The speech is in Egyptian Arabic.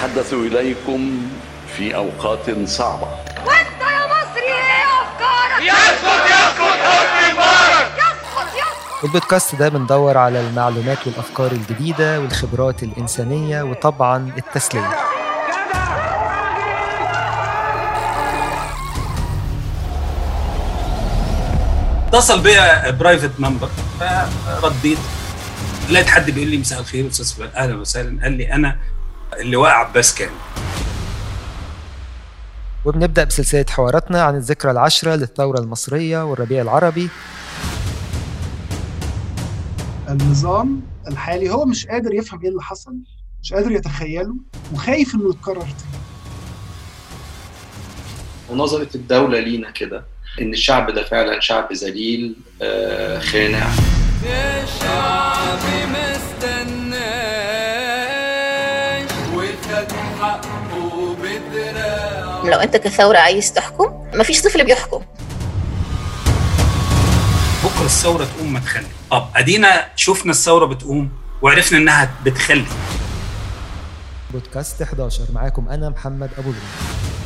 نتحدث إليكم في أوقات صعبة وانت يا مصري ايه افكارك يسقط يسقط حسني مبارك يسقط يسقط والبودكاست ده بندور على المعلومات والأفكار الجديدة والخبرات الإنسانية وطبعا التسلية اتصل بيا برايفت نمبر فرديت لقيت حد بيقول لي مساء الخير استاذ فلان اهلا وسهلا قال لي انا اللواء عباس كامل وبنبدأ بسلسلة حواراتنا عن الذكرى العشرة للثورة المصرية والربيع العربي النظام الحالي هو مش قادر يفهم ايه اللي حصل مش قادر يتخيله وخايف انه يتكرر تاني ونظرة الدولة لينا كده إن الشعب ده فعلا شعب ذليل آه، خانع الشعب مستناش وخد حقه بدراعه لو انت كثورة عايز تحكم مفيش طفل بيحكم بكره الثوره تقوم ما تخلي طب ادينا شفنا الثوره بتقوم وعرفنا انها بتخلي بودكاست 11 معاكم أنا محمد أبو الغنى